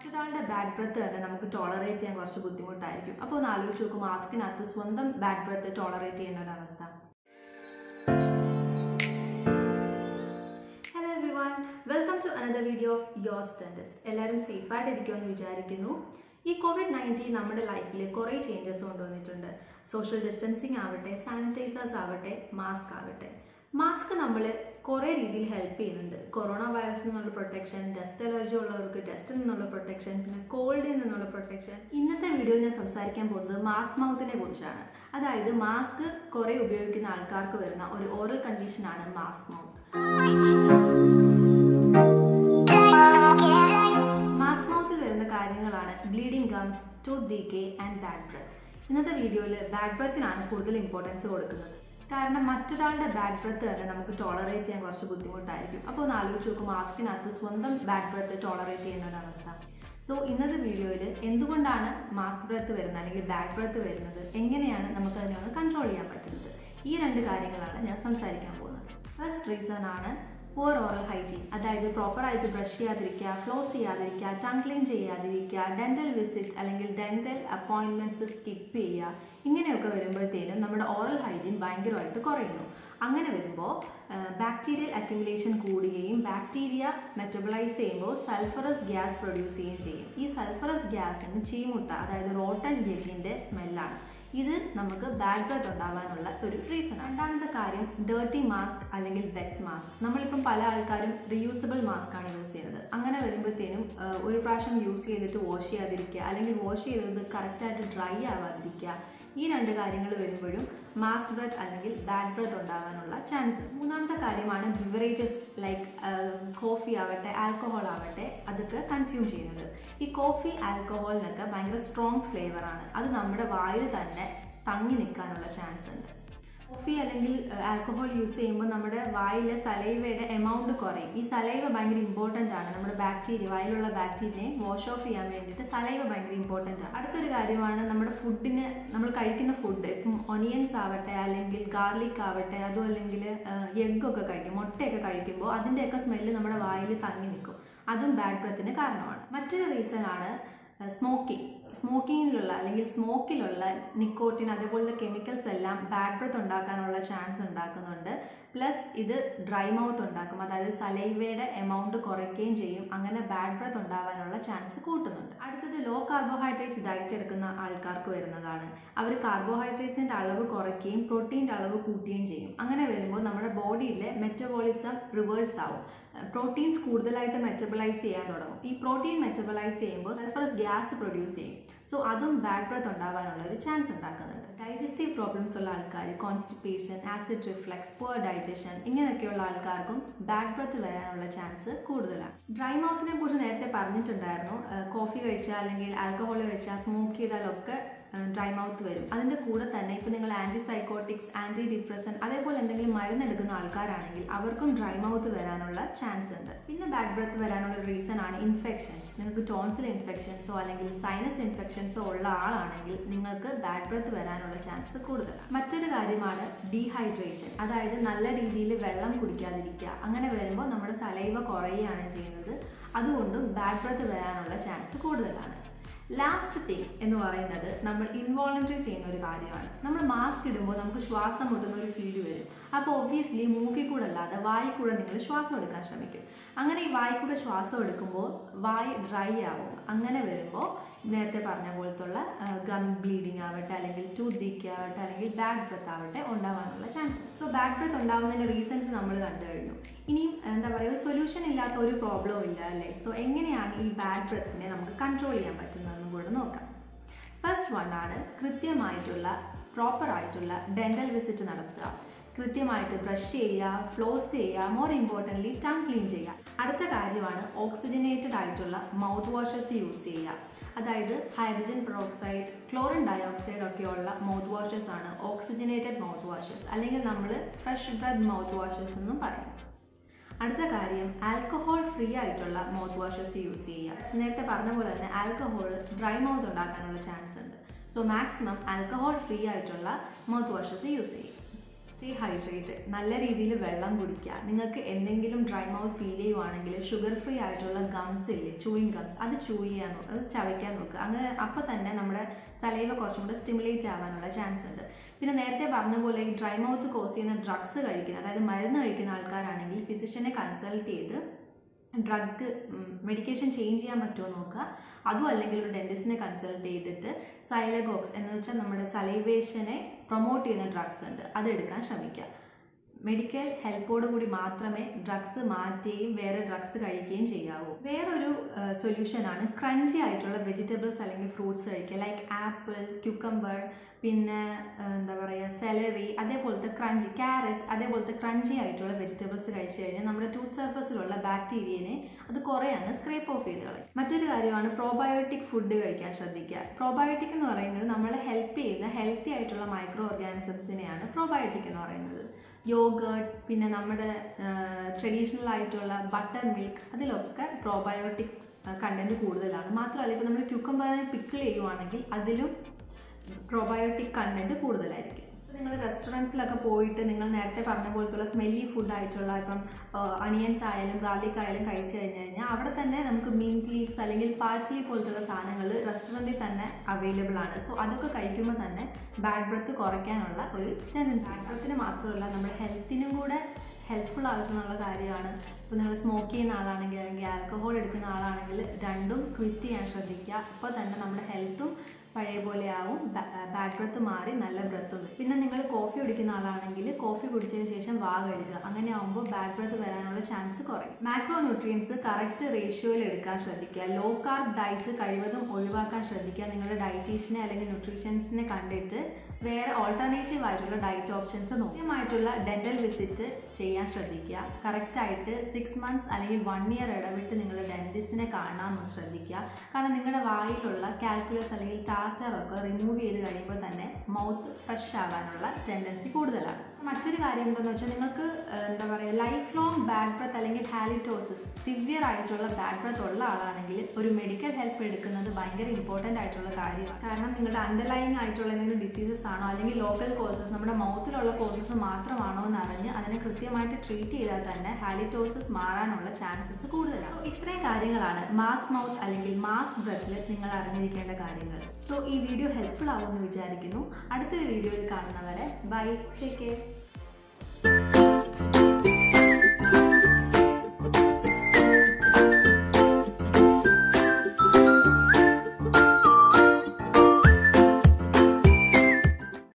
മറ്റൊരാളുടെ bad breath തന്നെ നമുക്ക് ടോളറേറ്റ് ചെയ്യാൻ കുറച്ച് ബുദ്ധിമുട്ടായിരിക്കും അപ്പോൾ ഒന്ന് ആലോചിച്ച് നോക്കും മാസ്കിനകത്ത് സ്വന്തം ബാഡ് ബ്രത്ത് ടോളറേറ്റ് ചെയ്യുന്ന ഒരു അവസ്ഥ hello everyone welcome to another video of Yo's dentist എല്ലാവരും സേഫായിട്ട് ഇരിക്കുമെന്ന് വിചാരിക്കുന്നു ഈ കോവിഡ് നയൻറ്റീൻ നമ്മുടെ ലൈഫിൽ കുറേ ചേഞ്ചസ് കൊണ്ടുവന്നിട്ടുണ്ട് സോഷ്യൽ ഡിസ്റ്റൻസിങ് ആവട്ടെ സാനിറ്റൈസേഴ്സ് ആവട്ടെ മാസ്ക് ആവട്ടെ മാസ്ക് നമ്മൾ കുറേ രീതിയിൽ ഹെൽപ്പ് ചെയ്യുന്നുണ്ട് കൊറോണ വൈറസിൽ നിന്നുള്ള പ്രൊട്ടക്ഷൻ ഡസ്റ്റ് അലർജി ഉള്ളവർക്ക് ഡസ്റ്റിൽ നിന്നുള്ള പ്രൊട്ടക്ഷൻ പിന്നെ കോൾഡിൽ നിന്നുള്ള പ്രൊട്ടക്ഷൻ ഇന്നത്തെ വീഡിയോയിൽ ഞാൻ സംസാരിക്കാൻ പോകുന്നത് മാസ്ക് മൗത്തിനെ കുറിച്ചാണ് അതായത് മാസ്ക് കുറേ ഉപയോഗിക്കുന്ന ആൾക്കാർക്ക് വരുന്ന ഒരു ഓറൽ കണ്ടീഷനാണ് മാസ്ക് മൗത്ത് മാസ്ക് മൗത്തിൽ വരുന്ന കാര്യങ്ങളാണ് bleeding gums tooth decay and bad breath ഇന്നത്തെ വീഡിയോയിൽ ബാഡ് ബ്രത്തിനാണ് കൂടുതൽ ഇമ്പോർട്ടൻസ് കൊടുക്കുന്നത് കാരണം മറ്റൊരാളുടെ ബാഡ് ബ്രത്ത് തന്നെ നമുക്ക് ടോളറേറ്റ് ചെയ്യാൻ കുറച്ച് ബുദ്ധിമുട്ടായിരിക്കും അപ്പോൾ ഒന്ന് ആലോചിച്ച് നോക്കും മാസ്കിനകത്ത് സ്വന്തം ബാഡ് ബ്രത്ത് ടോളറേറ്റ് ചെയ്യുന്ന ഒരു അവസ്ഥ സോ ഇന്നത്തെ വീഡിയോയിൽ എന്തുകൊണ്ടാണ് മാസ്ക് ബ്രത്ത് വരുന്നത് അല്ലെങ്കിൽ ബാഡ് ബ്രത്ത് വരുന്നത് എങ്ങനെയാണ് നമുക്ക് അതിനെ ഒന്ന് കൺട്രോൾ ചെയ്യാൻ പറ്റുന്നത് ഈ രണ്ട് കാര്യങ്ങളാണ് ഞാൻ സംസാരിക്കാൻ പോകുന്നത് ഫസ്റ്റ് റീസൺ ആണ് പുവർ ഓറൽ ഹൈജീൻ അതായത് പ്രോപ്പറായിട്ട് ബ്രഷ് ചെയ്യാതിരിക്കുക ഫ്ലോസ് ചെയ്യാതിരിക്കുക ടങ് ക്ലീൻ ചെയ്യാതിരിക്കുക ഡെൻറ്റൽ വിസിറ്റ് അല്ലെങ്കിൽ ഡെൻറ്റൽ അപ്പോയിൻമെൻറ്റ്സ് സ്കിപ്പ് ചെയ്യുക ഇങ്ങനെയൊക്കെ വരുമ്പോഴത്തേനും നമ്മുടെ ഓറൽ ഹൈജീൻ ഭയങ്കരമായിട്ട് കുറയുന്നു അങ്ങനെ വരുമ്പോൾ ബാക്ടീരിയൽ അക്യുമുലേഷൻ കൂടുകയും ബാക്ടീരിയ മെറ്റബിളൈസ് ചെയ്യുമ്പോൾ സൾഫറസ് ഗ്യാസ് പ്രൊഡ്യൂസ് ചെയ്യുകയും ചെയ്യും ഈ സൾഫറസ് ഗ്യാസിന് ചീമുട്ട അതായത് റോട്ടൺ എഗ്ഗിൻ്റെ സ്മെല്ലാണ് ഇത് നമുക്ക് ബാഡ് ബ്രത്ത് ഉണ്ടാകാനുള്ള ഒരു റീസൺ രണ്ടാമത്തെ കാര്യം ഡേർട്ടി മാസ്ക് അല്ലെങ്കിൽ വെറ്റ് മാസ്ക് നമ്മളിപ്പം പല ആൾക്കാരും റീയൂസബിൾ മാസ്ക് ആണ് യൂസ് ചെയ്യുന്നത് അങ്ങനെ വരുമ്പോഴത്തേനും ഒരു പ്രാവശ്യം യൂസ് ചെയ്തിട്ട് വാഷ് ചെയ്യാതിരിക്കുക അല്ലെങ്കിൽ വാഷ് ചെയ്തത് കറക്റ്റായിട്ട് ഡ്രൈ ആവാതിരിക്കുക ഈ രണ്ട് കാര്യങ്ങൾ വരുമ്പോഴും മാസ്ക് ബ്രത്ത് അല്ലെങ്കിൽ ബാഡ് ബ്രത്ത് ഉണ്ടാകാനുള്ള ചാൻസ് മൂന്നാമത്തെ കാര്യമാണ് ബിവറേജസ് ലൈക്ക് കോഫി ആവട്ടെ ആൽക്കഹോൾ ആവട്ടെ അതൊക്കെ കൺസ്യൂം ചെയ്യുന്നത് ഈ കോഫി ആൽക്കഹോളിനൊക്കെ ഭയങ്കര സ്ട്രോങ് ഫ്ലേവറാണ് അത് നമ്മുടെ വായിൽ തന്നെ തങ്ങി നിൽക്കാനുള്ള ചാൻസ് ഉണ്ട് കോഫി അല്ലെങ്കിൽ ആൽക്കഹോൾ യൂസ് ചെയ്യുമ്പോൾ നമ്മുടെ വായിലെ സലൈവയുടെ എമൗണ്ട് കുറയും ഈ സലൈവ ഭയങ്കര ഇമ്പോർട്ടൻ്റ് ആണ് നമ്മുടെ ബാക്ടീരിയ വായിലുള്ള ബാക്ടീരിയയെ വാഷ് ഓഫ് ചെയ്യാൻ വേണ്ടിയിട്ട് സലൈവ ഭയങ്കര ഇമ്പോർട്ടൻ്റ് ആണ് അടുത്തൊരു കാര്യമാണ് നമ്മുടെ ഫുഡിന് നമ്മൾ കഴിക്കുന്ന ഫുഡ് ഇപ്പം ഒനിയൻസ് ആവട്ടെ അല്ലെങ്കിൽ ഗാർലിക് ആവട്ടെ അതും അല്ലെങ്കിൽ എഗ്ഗൊക്കെ കഴിക്കും മുട്ടയൊക്കെ കഴിക്കുമ്പോൾ അതിൻ്റെയൊക്കെ സ്മെല്ല് നമ്മുടെ വായിൽ തങ്ങി നിൽക്കും അതും ബാഡ് ബ്രത്തിന് കാരണമാണ് മറ്റൊരു റീസൺ ആണ് സ്മോക്കിംഗ് സ്മോക്കിങ്ങിലുള്ള അല്ലെങ്കിൽ സ്മോക്കിലുള്ള നിക്കോട്ടിൻ അതേപോലത്തെ കെമിക്കൽസ് എല്ലാം ബാഡ് ബ്രത്ത് ഉണ്ടാക്കാനുള്ള ചാൻസ് ഉണ്ടാക്കുന്നുണ്ട് പ്ലസ് ഇത് ഡ്രൈ മൗത്ത് ഉണ്ടാക്കും അതായത് സലൈവയുടെ എമൗണ്ട് കുറയ്ക്കുകയും ചെയ്യും അങ്ങനെ ബാഡ് ബ്രത്ത് ഉണ്ടാവാനുള്ള ചാൻസ് കൂട്ടുന്നുണ്ട് അടുത്തത് ലോ കാർബോഹൈഡ്രേറ്റ്സ് ഡയറ്റ് എടുക്കുന്ന ആൾക്കാർക്ക് വരുന്നതാണ് അവർ കാർബോഹൈഡ്രേറ്റ്സിൻ്റെ അളവ് കുറയ്ക്കുകയും പ്രോട്ടീൻ്റെ അളവ് കൂട്ടുകയും ചെയ്യും അങ്ങനെ വരുമ്പോൾ നമ്മുടെ ബോഡിയിലെ മെറ്റബോളിസം റിവേഴ്സ് ആവും പ്രോട്ടീൻസ് കൂടുതലായിട്ട് മെറ്റബിളൈസ് ചെയ്യാൻ തുടങ്ങും ഈ പ്രോട്ടീൻ മെറ്റബിളൈസ് ചെയ്യുമ്പോൾ സൾഫറസ് ഗ്യാസ് പ്രൊഡ്യൂസ് ചെയ്യും സോ അതും ബാഡ് ബ്രത്ത് ഉണ്ടാവാനുള്ള ഒരു ചാൻസ് ഉണ്ടാക്കുന്നുണ്ട് ഡൈജസ്റ്റീവ് പ്രോബ്ലംസ് ഉള്ള ആൾക്കാർ constipation acid reflux poor digestion ഇങ്ങനെയൊക്കെയുള്ള ആൾക്കാർക്കും ബാഡ് ബ്രത്ത് വരാനുള്ള ചാൻസ് കൂടുതലാണ് ഡ്രൈ മൗത്തിനെ കുറിച്ച് നേരത്തെ പറഞ്ഞിട്ടുണ്ടായിരുന്നു കോഫി കഴിച്ചാൽ അല്ലെങ്കിൽ ആൽക്കഹോൾ കഴിച്ചാൽ സ്മോക്ക് ചെയ്താലൊക്കെ ഡ്രൈ മൗത്ത് വരും അതിൻ്റെ കൂടെ തന്നെ ഇപ്പോൾ നിങ്ങൾ ആൻറ്റി സൈക്കോട്ടിക്സ് ആൻറ്റി ഡിപ്രസൻ അതേപോലെ എന്തെങ്കിലും മരുന്നെടുക്കുന്ന ആൾക്കാരാണെങ്കിൽ അവർക്കും ഡ്രൈ മൗത്ത് വരാനുള്ള ചാൻസ് ഉണ്ട് പിന്നെ ബാഡ് ബ്രത്ത് വരാനുള്ള റീസൺ ആണ് ഇൻഫെക്ഷൻസ് നിങ്ങൾക്ക് ടോൺസിൽ ഇൻഫെക്ഷൻസോ അല്ലെങ്കിൽ സൈനസ് ഇൻഫെക്ഷൻസോ ഉള്ള ആളാണെങ്കിൽ നിങ്ങൾക്ക് ബാഡ് ബ്രത്ത് വരാനുള്ള ചാൻസ് കൂടുതലാണ് മറ്റൊരു കാര്യമാണ് ഡീഹൈഡ്രേഷൻ അതായത് നല്ല രീതിയിൽ വെള്ളം കുടിക്കാതിരിക്കുക അങ്ങനെ വരുമ്പോൾ നമ്മുടെ സലൈവ കുറയുകയാണ് ചെയ്യുന്നത് അതുകൊണ്ടും ബാഡ് ബ്രത്ത് വരാനുള്ള ചാൻസ് കൂടുതലാണ് ലാസ്റ്റ് തിങ് എന്ന് പറയുന്നത് നമ്മൾ ഇൻവോളണ്ടറി ചെയ്യുന്ന ഒരു കാര്യമാണ് നമ്മൾ മാസ്ക് ഇടുമ്പോൾ നമുക്ക് ശ്വാസം മുട്ടുന്ന ഒരു ഫീൽ വരും അപ്പോൾ ഒബ്വിയസ്ലി മൂക്കിൽ കൂടെ അല്ലാതെ വായി കൂടെ നിങ്ങൾ ശ്വാസം എടുക്കാൻ ശ്രമിക്കും അങ്ങനെ ഈ വായി കൂടെ ശ്വാസം എടുക്കുമ്പോൾ വായ് ഡ്രൈ ആവും അങ്ങനെ വരുമ്പോൾ നേരത്തെ പറഞ്ഞ പോലത്തുള്ള ഗം ബ്ലീഡിങ് ആവട്ടെ അല്ലെങ്കിൽ ടൂത്ത് ലീക്ക് ആവട്ടെ അല്ലെങ്കിൽ ബാഡ് ബ്രത്ത് ആവട്ടെ ഉണ്ടാവാനുള്ള ചാൻസ് സോ ബാഡ് ബ്രത്ത് ഉണ്ടാവുന്നതിൻ്റെ റീസൺസ് നമ്മൾ കണ്ടു കഴിഞ്ഞു ഇനിയും എന്താ പറയുക സൊല്യൂഷൻ ഇല്ലാത്ത ഒരു പ്രോബ്ലവും ഇല്ല അല്ലേ സോ എങ്ങനെയാണ് ഈ ബാഡ് ബ്രത്തിനെ നമുക്ക് കൺട്രോൾ ചെയ്യാൻ പറ്റുന്നതെന്നും കൂടെ നോക്കാം ഫസ്റ്റ് വൺ ആണ് കൃത്യമായിട്ടുള്ള പ്രോപ്പർ ആയിട്ടുള്ള ഡെൻറ്റൽ വിസിറ്റ് നടത്തുക കൃത്യമായിട്ട് ബ്രഷ് ചെയ്യുക ഫ്ലോസ് ചെയ്യുക മോർ ഇമ്പോർട്ടൻ്റ്ലി ടങ് ക്ലീൻ ചെയ്യുക അടുത്ത കാര്യമാണ് ഓക്സിജനേറ്റഡ് ആയിട്ടുള്ള മൗത്ത് വാഷസ് യൂസ് ചെയ്യുക അതായത് ഹൈഡ്രജൻ പെറോക്സൈഡ് ക്ലോറിൻ ഡയോക്സൈഡ് ഒക്കെയുള്ള മൗത്ത് വാഷസ് ആണ് ഓക്സിജനേറ്റഡ് മൗത്ത് വാഷസ് അല്ലെങ്കിൽ നമ്മൾ ഫ്രഷ് ബ്രെഡ് മൗത്ത് വാഷസ് എന്നും പറയും അടുത്ത കാര്യം ആൽക്കഹോൾ ഫ്രീ ആയിട്ടുള്ള മൗത്ത് വാഷസ് യൂസ് ചെയ്യുക നേരത്തെ പറഞ്ഞ പോലെ തന്നെ ആൽക്കഹോൾ ഡ്രൈ മൗത്ത് ഉണ്ടാക്കാനുള്ള ചാൻസ് ഉണ്ട് സോ മാക്സിമം ആൽക്കഹോൾ ഫ്രീ ആയിട്ടുള്ള മൗത്ത് വാഷസ് യൂസ് ചെയ്യും സ്റ്റേ ഹൈഡ്രേറ്റഡ് നല്ല രീതിയിൽ വെള്ളം കുടിക്കുക നിങ്ങൾക്ക് എന്തെങ്കിലും ഡ്രൈ മൗത്ത് ഫീൽ ചെയ്യുവാണെങ്കിൽ ഷുഗർ ഫ്രീ ആയിട്ടുള്ള ഗംസ് ഇല്ലേ ചൂയിങ് ഗംസ് അത് ചൂ ചെയ്യാൻ നോക്കുക അത് ചവയ്ക്കാൻ നോക്കുക അങ്ങനെ അപ്പോൾ തന്നെ നമ്മുടെ സലൈവ കുറച്ചും കൂടെ സ്റ്റിമുലേറ്റ് ആവാനുള്ള ചാൻസ് ഉണ്ട് പിന്നെ നേരത്തെ പറഞ്ഞ പോലെ ഡ്രൈ മൗത്ത് കോസ് ചെയ്യുന്ന ഡ്രഗ്സ് കഴിക്കുന്ന അതായത് മരുന്ന് കഴിക്കുന്ന ആൾക്കാരാണെങ്കിൽ ഫിസിഷ്യനെ കൺസൾട്ട് ചെയ്ത് ഡ്രഗ് മെഡിക്കേഷൻ ചേഞ്ച് ചെയ്യാൻ പറ്റുമോ നോക്കുക അതും അല്ലെങ്കിൽ ഒരു ഡെൻറ്റിസ്റ്റിനെ കൺസൾട്ട് ചെയ്തിട്ട് സൈലഗോക്സ് എന്ന് വെച്ചാൽ നമ്മുടെ സലൈവേഷനെ പ്രൊമോട്ട് ചെയ്യുന്ന ഡ്രഗ്സ് ഉണ്ട് അത് എടുക്കാൻ ശ്രമിക്കുക മെഡിക്കൽ ഹെൽപ്പോട് കൂടി മാത്രമേ ഡ്രഗ്സ് മാറ്റുകയും വേറെ ഡ്രഗ്സ് കഴിക്കുകയും ചെയ്യാവൂ വേറൊരു സൊല്യൂഷനാണ് ക്രഞ്ചി ആയിട്ടുള്ള വെജിറ്റബിൾസ് അല്ലെങ്കിൽ ഫ്രൂട്ട്സ് കഴിക്കുക ലൈക്ക് ആപ്പിൾ ക്യുക്കംബർ പിന്നെ എന്താ പറയുക സെലറി അതേപോലത്തെ ക്രഞ്ചി ക്യാരറ്റ് അതേപോലത്തെ ക്രഞ്ചി ആയിട്ടുള്ള വെജിറ്റബിൾസ് കഴിച്ചു കഴിഞ്ഞാൽ നമ്മുടെ ടൂത്ത് സർഫസിലുള്ള ബാക്ടീരിയനെ അത് കുറേ അങ്ങ് സ്ക്രേപ്പ് ഓഫ് ചെയ്ത് കളയും മറ്റൊരു കാര്യമാണ് പ്രോബയോട്ടിക് ഫുഡ് കഴിക്കാൻ ശ്രദ്ധിക്കുക പ്രോബയോട്ടിക് എന്ന് പറയുന്നത് നമ്മളെ ഹെൽപ്പ് ചെയ്യുന്ന ഹെൽത്തി ആയിട്ടുള്ള മൈക്രോ ഓർഗാനിസംസിനെയാണ് പ്രോബയോട്ടിക് എന്ന് പറയുന്നത് യോഗേർട്ട് പിന്നെ നമ്മുടെ ട്രഡീഷണൽ ആയിട്ടുള്ള ബട്ടർ മിൽക്ക് അതിലൊക്കെ പ്രോബയോട്ടിക് കണ്ടൻറ്റ് കൂടുതലാണ് മാത്രമല്ല ഇപ്പോൾ നമ്മൾ ക്യൂക്കമ്പറിനെ പിക്കിൾ ചെയ്യുവാണെങ്കിൽ അതിലും പ്രോബയോട്ടിക് കണ്ടൻറ്റ് കൂടുതലായിരിക്കും ഇപ്പോൾ നിങ്ങൾ റെസ്റ്റോറൻറ്റ്സിലൊക്കെ പോയിട്ട് നിങ്ങൾ നേരത്തെ പറഞ്ഞ പോലത്തുള്ള സ്മെല്ലി ഫുഡ് ആയിട്ടുള്ള ഇപ്പം അണിയൻസ് ആയാലും ഗാർലിക് ആയാലും കഴിച്ചു കഴിഞ്ഞ് കഴിഞ്ഞാൽ അവിടെ തന്നെ നമുക്ക് മീൻറ്റ് ലീവ്സ് അല്ലെങ്കിൽ പാഴ്സലി പോലത്തുള്ള സാധനങ്ങൾ റെസ്റ്റോറൻറ്റിൽ തന്നെ അവൈലബിൾ ആണ് സോ അതൊക്കെ കഴിക്കുമ്പോൾ തന്നെ ബാഡ് ബ്രത്ത് കുറയ്ക്കാനുള്ള ഒരു ടെൻഡൻസി ബാഡ് ബ്രത്തിന് മാത്രമല്ല നമ്മുടെ ഹെൽത്തിനും കൂടെ ഹെൽപ്ഫുൾ ആയിട്ടുള്ള കാര്യമാണ് ഇപ്പോൾ നിങ്ങൾ സ്മോക്ക് ചെയ്യുന്ന ആളാണെങ്കിൽ അല്ലെങ്കിൽ ആൽക്കഹോൾ എടുക്കുന്ന ആളാണെങ്കിൽ രണ്ടും ക്വിറ്റ് ചെയ്യാൻ ശ്രദ്ധിക്കുക അപ്പോൾ തന്നെ നമ്മുടെ ഹെൽത്തും പഴയ പോലെ ആവും ബാഡ് ബ്രത്ത് മാറി നല്ല ബ്രത്ത് വരും പിന്നെ നിങ്ങൾ കോഫി കുടിക്കുന്ന ആളാണെങ്കിൽ കോഫി കുടിച്ചതിന് ശേഷം വാ കഴുകുക അങ്ങനെ ആകുമ്പോൾ ബാഡ് ബ്രത്ത് വരാനുള്ള ചാൻസ് കുറയും മാക്രോ ന്യൂട്രിയൻസ് കറക്റ്റ് റേഷ്യോയിൽ എടുക്കാൻ ശ്രദ്ധിക്കുക ലോ കാർബ് ഡയറ്റ് കഴിവതും ഒഴിവാക്കാൻ ശ്രദ്ധിക്കുക നിങ്ങളുടെ ഡയറ്റീഷ്യനെ അല്ലെങ്കിൽ ന്യൂട്രീഷ്യൻസിനെ കണ്ടിട്ട് വേറെ ഓൾട്ടർനേറ്റീവ് ആയിട്ടുള്ള ഡയറ്റ് ഓപ്ഷൻസ് നോക്കിയമായിട്ടുള്ള ഡെന്റൽ വിസിറ്റ് ചെയ്യാൻ ശ്രദ്ധിക്കുക കറക്റ്റായിട്ട് സിക്സ് മന്ത്സ് അല്ലെങ്കിൽ വൺ ഇയർ ഇടവിട്ട് നിങ്ങളുടെ ഡെന്റിസ്റ്റിനെ കാണാമെന്ന് ശ്രദ്ധിക്കുക കാരണം നിങ്ങളുടെ വായിലുള്ള കാൽക്കുലസ് അല്ലെങ്കിൽ ടാറ്റർ ഒക്കെ റിമൂവ് ചെയ്ത് കഴിയുമ്പോൾ തന്നെ മൗത്ത് ഫ്രഷ് ആകാനുള്ള ടെൻഡൻസി കൂടുതലാണ് മറ്റൊരു കാര്യം എന്താണെന്ന് വെച്ചാൽ നിങ്ങൾക്ക് എന്താ പറയുക ലൈഫ് ലോങ് ബാഡ് ബ്രത്ത് അല്ലെങ്കിൽ ഹാലിറ്റോസിസ് സിവിയർ ആയിട്ടുള്ള ബാഡ് ബ്രത്ത് ഉള്ള ആളാണെങ്കിൽ ഒരു മെഡിക്കൽ ഹെൽപ്പ് എടുക്കുന്നത് ഭയങ്കര ഇമ്പോർട്ടൻ്റ് ആയിട്ടുള്ള കാര്യമാണ് കാരണം നിങ്ങളുടെ അണ്ടർലൈങ് ആയിട്ടുള്ള എന്തെങ്കിലും ഡിസീസസ് ആണോ അല്ലെങ്കിൽ ലോക്കൽ കോസസ് നമ്മുടെ മൗത്തിലുള്ള കോസസ് മാത്രമാണോ എന്ന് അറിഞ്ഞ് അതിനെ കൃത്യമായിട്ട് ട്രീറ്റ് ചെയ്താൽ തന്നെ ഹാലിറ്റോസിസ് മാറാനുള്ള ചാൻസസ് കൂടുതലാണ് സോ ഇത്രയും കാര്യങ്ങളാണ് മാസ്ക് മൗത്ത് അല്ലെങ്കിൽ മാസ്ക് ബ്രത്തിൽ നിങ്ങൾ അറിഞ്ഞിരിക്കേണ്ട കാര്യങ്ങൾ സോ ഈ വീഡിയോ ഹെൽപ്ഫുൾ ആവുമെന്ന് വിചാരിക്കുന്നു അടുത്തൊരു വീഡിയോയിൽ കാണുന്നവരെ ബൈ ടേക്ക് കെയർ